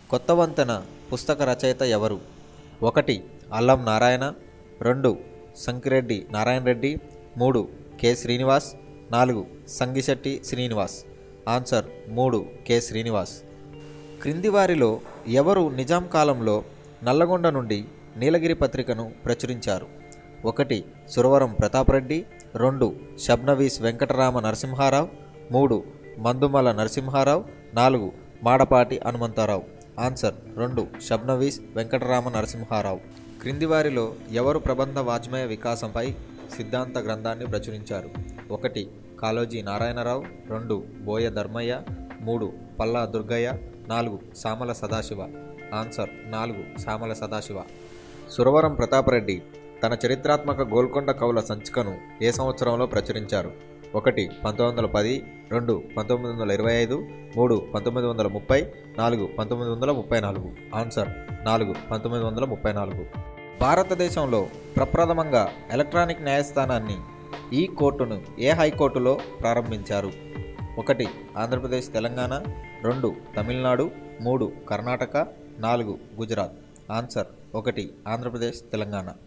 కొత్త వంతెన పుస్తక రచయిత ఎవరు ఒకటి అల్లం నారాయణ రెండు సంకిరెడ్డి నారాయణ రెడ్డి మూడు కె శ్రీనివాస్ నాలుగు సంగిశెట్టి శ్రీనివాస్ ఆన్సర్ మూడు కె శ్రీనివాస్ క్రింది వారిలో ఎవరు నిజాం కాలంలో నల్లగొండ నుండి నీలగిరి పత్రికను ప్రచురించారు ఒకటి సురవరం ప్రతాపరెడ్డి రెండు షబ్నవీస్ వెంకటరామ నరసింహారావు మూడు మందుమల నరసింహారావు నాలుగు మాడపాటి హనుమంతారావు ఆన్సర్ రెండు షబ్నవీస్ వెంకటరామ నరసింహారావు క్రింది వారిలో ఎవరు ప్రబంధ వాజ్మయ వికాసంపై సిద్ధాంత గ్రంథాన్ని ప్రచురించారు ఒకటి కాళోజీ నారాయణరావు రెండు బోయ ధర్మయ్య మూడు పల్లా దుర్గయ్య నాలుగు సామల సదాశివ ఆన్సర్ నాలుగు సామల సదాశివ సురవరం ప్రతాపరెడ్డి తన చరిత్రాత్మక గోల్కొండ కవుల సంచికను ఏ సంవత్సరంలో ప్రచురించారు ఒకటి పంతొమ్మిది వందల పది రెండు పంతొమ్మిది వందల ఇరవై ఐదు మూడు పంతొమ్మిది వందల ముప్పై నాలుగు పంతొమ్మిది వందల ముప్పై నాలుగు ఆన్సర్ నాలుగు పంతొమ్మిది వందల ముప్పై నాలుగు భారతదేశంలో ప్రప్రథమంగా ఎలక్ట్రానిక్ న్యాయస్థానాన్ని ఈ కోర్టును ఏ హైకోర్టులో ప్రారంభించారు ఒకటి ఆంధ్రప్రదేశ్ తెలంగాణ రెండు తమిళనాడు మూడు కర్ణాటక నాలుగు గుజరాత్ ఆన్సర్ ఒకటి ఆంధ్రప్రదేశ్ తెలంగాణ